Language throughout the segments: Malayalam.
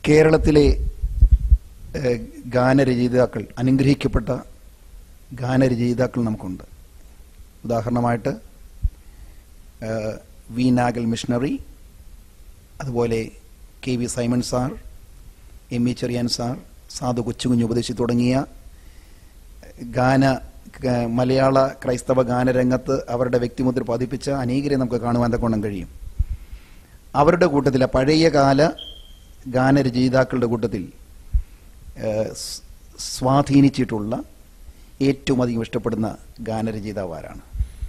കേരളത്തിലെ ഏഹ്, ഗാനരചയിതാക്കൾ അനുഗ്രഹിക്കപ്പെട്ട ഗാനരചയിതാക്കൾ നമുക്കുണ്ട് ഉദാഹരണമായിട്ട് ഏഹ്, വി നാഗൽ മിഷണറി അതുപോലെ K V Simon sir M E Cherian sir Sadhu Kochukunju ഉപദേശി തുടങ്ങിയ ഗാന ക- മലയാള ക്രൈസ്തവ ഗാനരംഗത്ത് അവരുടെ വ്യക്തിമുദ്ര പതിപ്പിച്ച അനേകരെ നമുക്ക് കാണുവാൻ തക്കോണം കഴിയും അവരുടെ കൂട്ടത്തിൽ ആ പഴയ കാല ഗാനരചയിതാക്കളുടെ കൂട്ടത്തിൽ ഏഹ്, സ്- സ്വാധീനിച്ചിട്ടുള്ള ഏറ്റവും അധികം ഇഷ്ടപ്പെടുന്ന ഗാനരചയിതാവ് ആരാണ്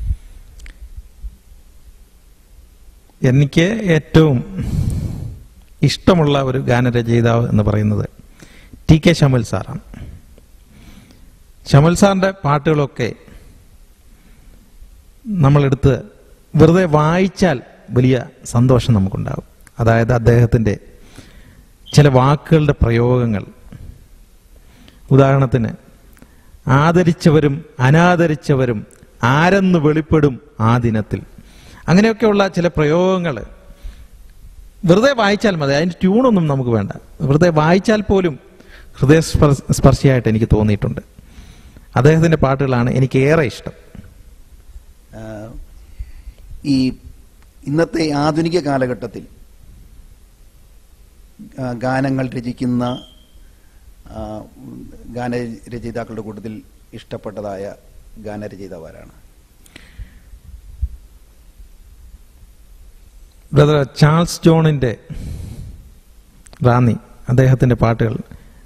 എനിക്ക് ഏറ്റവും ഇഷ്ടമുള്ള ഒരു ഗാനരചയിതാവ് എന്ന് പറയുന്നത് ടി കെ ശമൽ സാറാണ് ശമൽ സാറിൻ്റെ പാട്ടുകളൊക്കെ നമ്മളെടുത്ത് വെറുതെ വായിച്ചാൽ വലിയ സന്തോഷം നമുക്കുണ്ടാകും അതായത് അദ്ദേഹത്തിൻ്റെ ചില വാക്കുകളുടെ പ്രയോഗങ്ങൾ ഉദാഹരണത്തിന് ആദരിച്ചവരും അനാദരിച്ചവരും ആരെന്ന് വെളിപ്പെടും ആ ദിനത്തിൽ അങ്ങനെയൊക്കെയുള്ള ചില പ്രയോഗങ്ങൾ വെറുതെ വായിച്ചാൽ മതി അതിൻ്റെ ട്യൂണൊന്നും നമുക്ക് വേണ്ട വെറുതെ വായിച്ചാൽ പോലും ഹൃദയ സ്പർ- സ്പർശിയായിട്ട് എനിക്ക് തോന്നിയിട്ടുണ്ട് അദ്ദേഹത്തിൻ്റെ പാട്ടുകളാണ് എനിക്ക് ഏറെ ഇഷ്ടം ആഹ്, ഈ ഇന്നത്തെ ആധുനിക കാലഘട്ടത്തിൽ ആ, ഗാനങ്ങൾ രചിക്കുന്ന ആ, ഗാനരചയിതാക്കളുടെ കൂട്ടത്തിൽ ഇഷ്ടപ്പെട്ടതായ ഗാനരചയിതാവ് ആരാണ് ബ്രദർ ചാൾസ് ജോണിൻ്റെ റാന്നി അദ്ദേഹത്തിൻ്റെ പാട്ടുകൾ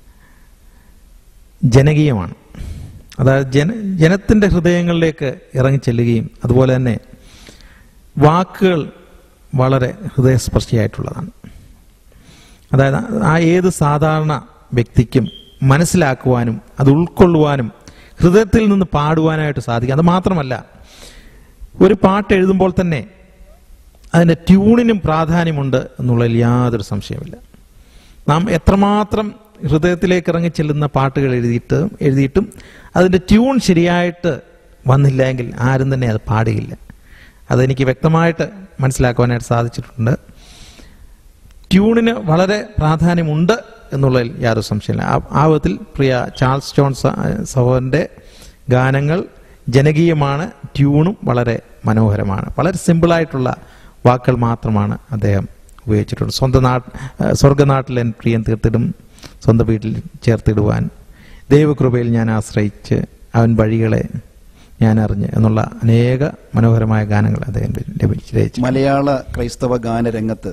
ജനകീയമാണ് അതായത് ജന ജനത്തിൻ്റെ ഹൃദയങ്ങളിലേക്ക് ഇറങ്ങി ചെല്ലുകയും അതുപോലെ തന്നെ വാക്കുകൾ വളരെ ഹൃദയസ്പർശിയായിട്ടുള്ളതാണ് അതായത് ആ ഏത് സാധാരണ വ്യക്തിക്കും മനസ്സിലാക്കുവാനും അത് ഉൾക്കൊള്ളുവാനും ഹൃദയത്തിൽ നിന്ന് പാടുവാനായിട്ട് സാധിക്കും അത് മാത്രമല്ല ഒരു പാട്ട് എഴുതുമ്പോൾ തന്നെ അതിൻ്റെ ട്യൂണിനും പ്രാധാന്യമുണ്ട് എന്നുള്ളതിൽ യാതൊരു സംശയമില്ല നാം എത്രമാത്രം ഹൃദയത്തിലേക്ക് ഇറങ്ങി ചെല്ലുന്ന പാട്ടുകൾ എഴുതിയിട്ട് എഴുതിയിട്ടും അതിൻ്റെ ട്യൂൺ ശരിയായിട്ട് വന്നില്ല എങ്കിൽ ആരും തന്നെ അത് പാടുകയില്ല അതെനിക്ക് വ്യക്തമായിട്ട് മനസ്സിലാക്കുവാനായിട്ട് സാധിച്ചിട്ടുണ്ട് ട്യൂണിന് വളരെ പ്രാധാന്യമുണ്ട് എന്നുള്ളതിൽ യാതൊരു സംശയമില്ല ആ- ആ വിധത്തിൽ പ്രിയ ചാൾസ് ജോൺ സ- സഹോദരൻ്റെ ഗാനങ്ങൾ ജനകീയമാണ് ട്യൂണും വളരെ മനോഹരമാണ് വളരെ സിമ്പിളായിട്ടുള്ള വാക്കുകൾ മാത്രമാണ് അദ്ദേഹം ഉപയോഗിച്ചിട്ടുള്ളത് സ്വന്തം നാട്ട് സ്വർഗനാട്ടിൽ എൻ പ്രിയൻ തീർത്തിടും സ്വന്തം വീട്ടിൽ ചേർത്തിടുവാൻ ദൈവകൃപയിൽ ഞാൻ ആശ്രയിച്ച് അവൻ വഴികളെ ഞാൻ അറിഞ്ഞ് എന്നുള്ള അനേക മനോഹരമായ ഗാനങ്ങൾ അദ്ദേഹം ലഭിച്ചു രചിച്ചു മലയാള ക്രൈസ്തവ ഗാനരംഗത്ത്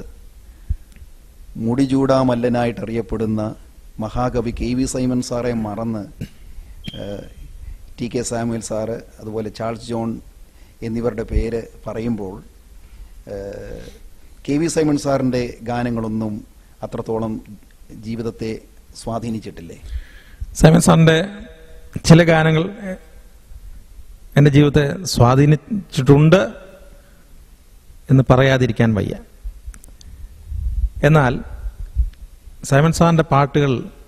മുടിചൂടാ മല്ലനായിട്ട് അറിയപ്പെടുന്ന മഹാകവി കെ വി സൈമൻ സാറെ മറന്ന് ഏഹ്, ടി കെ സാമുവൽ സാറ് അതുപോലെ ചാൾസ് ജോൺ എന്നിവരുടെ പേര് പറയുമ്പോൾ ഏഹ്, കെ വി സൈമൺ സാറിൻ്റെ ഗാനങ്ങളൊന്നും അത്രത്തോളം ജീവിതത്തെ സ്വാധീനിച്ചിട്ടില്ലേ സൈമൻ സാറിൻ്റെ ചില ഗാനങ്ങൾ എ- എൻ്റെ ജീവിതത്തെ സ്വാധീനിച്ചിട്ടുണ്ട് എന്ന് പറയാതിരിക്കാൻ വയ്യ എന്നാൽ സൈമൺ സാറിൻ്റെ പാട്ടുകൾ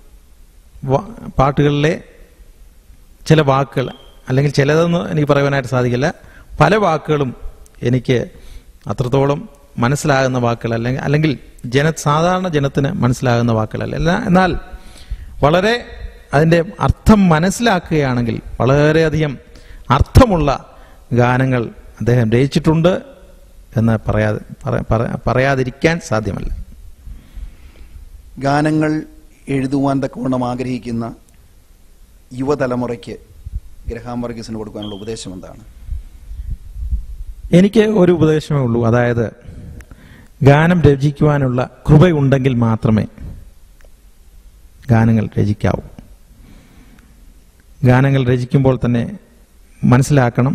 വ- പാട്ടുകളിലെ ചില വാക്കുകൾ അല്ലെങ്കിൽ ചിലതെന്ന് എനിക്ക് പറയുവാനായിട്ട് സാധിക്കില്ല പല വാക്കുകളും എനിക്ക് അത്രത്തോളം മനസ്സിലാകുന്ന വാക്കുകൾ അല്ലെങ്കിൽ അല്ലെങ്കിൽ ജന സാധാരണ ജനത്തിന് മനസ്സിലാകുന്ന വാക്കുകളല്ല എല്ലാ- എന്നാൽ വളരെ അതിൻ്റെ അർത്ഥം മനസ്സിലാക്കുകയാണെങ്കിൽ വളരെയധികം അർത്ഥമുള്ള ഗാനങ്ങൾ അദ്ദേഹം രചിച്ചിട്ടുണ്ട് എന്ന് പറയാതെ പറ- പറ- പറയാതിരിക്കാൻ സാധ്യമല്ല ഗാനങ്ങൾ എഴുതുവാൻ തക്കവണ്ണം ആഗ്രഹിക്കുന്ന യുവതലമുറയ്ക്ക് ഗ്രഹാം വർഗീസിന് കൊടുക്കാനുള്ള ഉപദേശം എന്താണ് എനിക്ക് ഒരു ഉപദേശമേ ഉള്ളൂ അതായത് ഗാനം രചിക്കുവാനുള്ള കൃപയുണ്ടെങ്കിൽ മാത്രമേ ഗാനങ്ങൾ രചിക്കാവൂ ഗാനങ്ങൾ രചിക്കുമ്പോൾ തന്നെ മനസ്സിലാക്കണം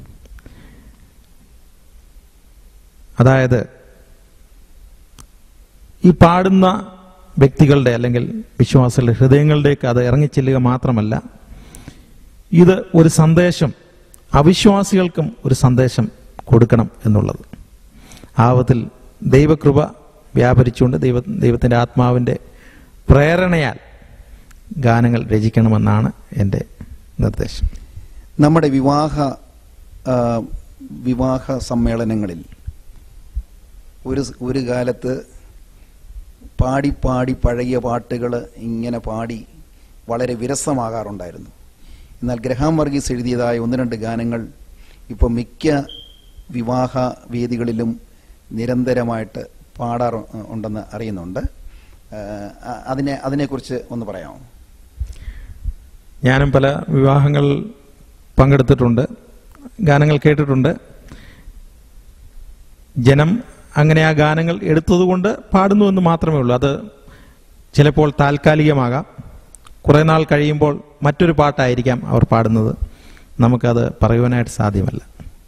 അതായത് ഈ പാടുന്ന വ്യക്തികളുടെ അല്ലെങ്കിൽ വിശ്വാസികളുടെ ഹൃദയങ്ങളിലേക്ക് അത് ഇറങ്ങിച്ചെല്ലുക മാത്രമല്ല ഇത് ഒരു സന്ദേശം അവിശ്വാസികൾക്കും ഒരു സന്ദേശം കൊടുക്കണം എന്നുള്ളത് ആവത്തിൽ ദൈവകൃപ വ്യാപരിച്ചുകൊണ്ട് ദൈവ ദൈവത്തിൻ്റെ ആത്മാവിൻ്റെ പ്രേരണയാൽ ഗാനങ്ങൾ രചിക്കണമെന്നാണ് എൻ്റെ നിർദ്ദേശം നമ്മുടെ വിവാഹ ആ, വിവാഹ സമ്മേളനങ്ങളിൽ ഒരു സ്- ഒരു കാലത്ത് പാടി പാടി പഴകിയ പാട്ടുകൾ ഇങ്ങനെ പാടി വളരെ വിരസമാകാറുണ്ടായിരുന്നു എന്നാൽ ഗ്രഹാം വർഗീസ് എഴുതിയതായ ഒന്ന് രണ്ട് ഗാനങ്ങൾ ഇപ്പോൾ മിക്ക വിവാഹ വേദികളിലും നിരന്തരമായിട്ട് പാടാറ് ഉണ്ടെന്ന് അറിയുന്നുണ്ട് ഏഹ് അ- അതിനെ അതിനെക്കുറിച്ച് ഒന്ന് പറയാമോ ഞാനും പല വിവാഹങ്ങൾ പങ്കെടുത്തിട്ടുണ്ട് ഗാനങ്ങൾ കേട്ടിട്ടുണ്ട് ജനം അങ്ങനെ ആ ഗാനങ്ങൾ എടുത്തതുകൊണ്ട് പാടുന്നു എന്ന് മാത്രമേ ഉള്ളൂ അത് ചിലപ്പോൾ താൽക്കാലികമാകാം കുറേ നാൾ കഴിയുമ്പോൾ മറ്റൊരു പാട്ടായിരിക്കാം അവർ പാടുന്നത് നമുക്കത് പറയുവാനായിട്ട് സാധ്യമല്ല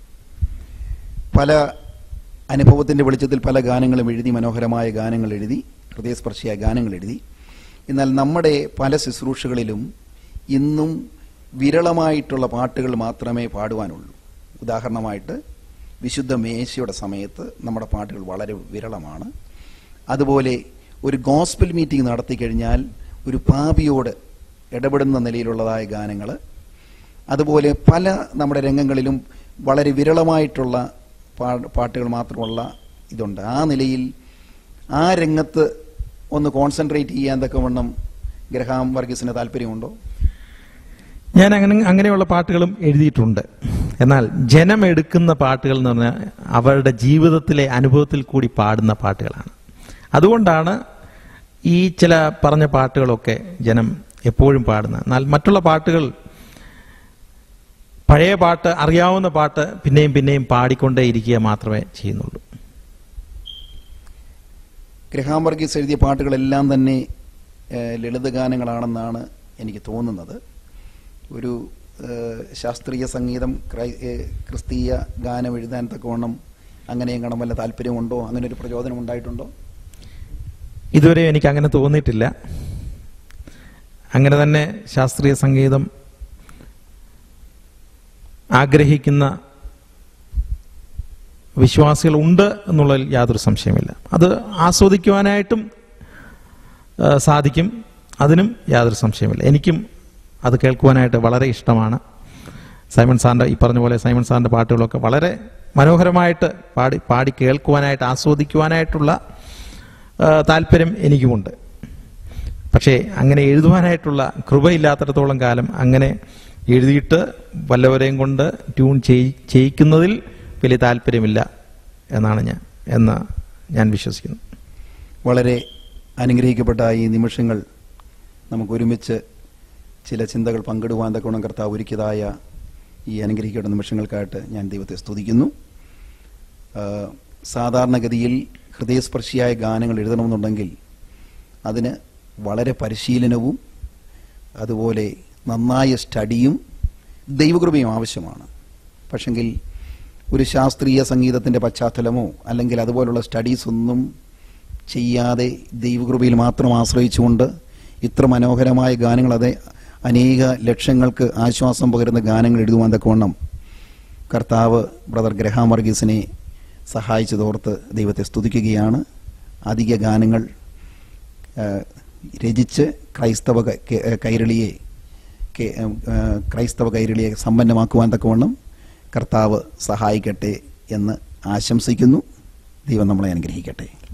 പല അനുഭവത്തിന്റെ വെളിച്ചത്തിൽ പല ഗാനങ്ങളും എഴുതി മനോഹരമായ ഗാനങ്ങൾ എഴുതി ഹൃദയസ്പർശിയായ ഗാനങ്ങൾ എഴുതി എന്നാൽ നമ്മുടെ പല ശുശ്രൂഷകളിലും ഇന്നും വിരളമായിട്ടുള്ള പാട്ടുകൾ മാത്രമേ പാടുവാനുള്ളൂ ഉദാഹരണമായിട്ട് വിശുദ്ധ മേശയുടെ സമയത്ത് നമ്മുടെ പാട്ടുകൾ വളരെ വിരളമാണ് അതുപോലെ ഒരു ഗോസ്പൽ മീറ്റിംഗ് നടത്തി കഴിഞ്ഞാൽ ഒരു പാപിയോട് ഇടപെടുന്ന നിലയിലുള്ളതായ ഗാനങ്ങൾ അതുപോലെ പല നമ്മുടെ രംഗങ്ങളിലും വളരെ വിരളമായിട്ടുള്ള പാ- പാട്ടുകൾ മാത്രമുള്ള ഇതുണ്ട് ആ നിലയിൽ ആ രംഗത്ത് ഒന്ന് കോൺസെൻട്രേറ്റ് ചെയ്യാൻ തക്കവണ്ണം ഗ്രഹാം വർഗീസിന് താല്പര്യമുണ്ടോ ഞാൻ അങ്ങനെ അങ്ങനെയുള്ള പാട്ടുകളും എഴുതിയിട്ടുണ്ട് എന്നാൽ ജനം എടുക്കുന്ന പാട്ടുകൾ എന്ന് പറഞ്ഞാൽ അവരുടെ ജീവിതത്തിലെ അനുഭവത്തിൽ കൂടി പാടുന്ന പാട്ടുകളാണ് അതുകൊണ്ടാണ് ഈ ചില പറഞ്ഞ പാട്ടുകളൊക്കെ ജനം എപ്പോഴും പാടുന്നത് എന്നാൽ മറ്റുള്ള പാട്ടുകൾ പഴയ പാട്ട് അറിയാവുന്ന പാട്ട് പിന്നെയും പിന്നെയും പാടിക്കൊണ്ടേ ഇരിക്കുക മാത്രമേ ചെയ്യുന്നുള്ളൂ ഗ്രഹാം വർഗീസ് എഴുതിയ പാട്ടുകളെല്ലാം തന്നെ ഏഹ്, ലളിതഗാനങ്ങളാണെന്നാണ് എനിക്ക് തോന്നുന്നത് ഒരു ഏഹ്, ശാസ്ത്രീയ സംഗീതം ക്രൈ ഏഹ്, ക്രിസ്തീയ ഗാനം എഴുതാൻ തക്കവണ്ണം അങ്ങനെയും കാണാൻ വല്ല താല്പര്യമുണ്ടോ അങ്ങനെ ഒരു പ്രചോദനം ഉണ്ടായിട്ടുണ്ടോ ഇതുവരെ എനിക്ക് അങ്ങനെ തോന്നിയിട്ടില്ല അങ്ങനെ തന്നെ ശാസ്ത്രീയ സംഗീതം ആഗ്രഹിക്കുന്ന വിശ്വാസികൾ ഉണ്ട് എന്നുള്ളതിൽ യാതൊരു സംശയമില്ല അത് ആസ്വദിക്കുവാനായിട്ടും ആ, സാധിക്കും അതിനും യാതൊരു സംശയമില്ല എനിക്കും അത് കേൾക്കുവാനായിട്ട് വളരെ ഇഷ്ടമാണ് സൈമൺ സാറിൻ്റെ ഈ പറഞ്ഞ പോലെ സൈമൺ സാറിൻ്റെ പാട്ടുകളൊക്കെ വളരെ മനോഹരമായിട്ട് പാടി പാടി കേൾക്കുവാനായിട്ട് ആസ്വദിക്കുവാനായിട്ടുള്ള ആ, താല്പര്യം എനിക്കുമുണ്ട് പക്ഷേ അങ്ങനെ എഴുതുവാനായിട്ടുള്ള കൃപയില്ലാത്തിടത്തോളം കാലം അങ്ങനെ എഴുതിയിട്ട് വല്ലവരെയും കൊണ്ട് ട്യൂൺ ചെയ് ചെയ്യിക്കുന്നതിൽ വലിയ താല്പര്യമില്ല എന്നാണ് ഞാൻ എന്ന് ഞാൻ വിശ്വസിക്കുന്നു വളരെ അനുഗ്രഹിക്കപ്പെട്ട ഈ നിമിഷങ്ങൾ നമുക്ക് ഒരുമിച്ച് ചില ചിന്തകൾ പങ്കിടുവാൻ തക്കവണ്ണം കർത്താവ് ഒരുക്കിയതായ ഈ അനുഗ്രഹിക്കപ്പെട്ട നിമിഷങ്ങൾക്കായിട്ട് ഞാൻ ദൈവത്തെ സ്തുതിക്കുന്നു ആ, സാധാരണഗതിയിൽ ഹൃദയസ്പർശിയായ ഗാനങ്ങൾ എഴുതണമെന്നുണ്ടെങ്കിൽ അതിന് വളരെ പരിശീലനവും അതുപോലെ നന്നായ സ്റ്റഡിയും ദൈവകൃപയും ആവശ്യമാണ് പക്ഷെങ്കിൽ ഒരു ശാസ്ത്രീയ സംഗീതത്തിൻ്റെ പശ്ചാത്തലമോ അല്ലെങ്കിൽ അതുപോലുള്ള സ്റ്റഡീസ് ഒന്നും ചെയ്യാതെ ദൈവകൃപയിൽ മാത്രം ആശ്രയിച്ചുകൊണ്ട് ഇത്ര മനോഹരമായ ഗാനങ്ങൾ അതെ അനേക ലക്ഷങ്ങൾക്ക് ആശ്വാസം പകരുന്ന ഗാനങ്ങൾ എഴുതുവാൻ തക്കവണ്ണം കർത്താവ് ബ്രദർ ഗ്രഹാം വർഗീസിനെ സഹായിച്ചതോർത്ത് ദൈവത്തെ സ്തുതിക്കുകയാണ് അധിക ഗാനങ്ങൾ ആ, രചിച്ച് ക്രൈസ്തവ ക- കെ- കൈരളിയെ കെ- ആ, ക്രൈസ്തവ കൈരളിയെ സമ്പന്നമാക്കുവാൻ തക്കവണ്ണം കർത്താവ് സഹായിക്കട്ടെ എന്ന് ആശംസിക്കുന്നു ദൈവം നമ്മളെ അനുഗ്രഹിക്കട്ടെ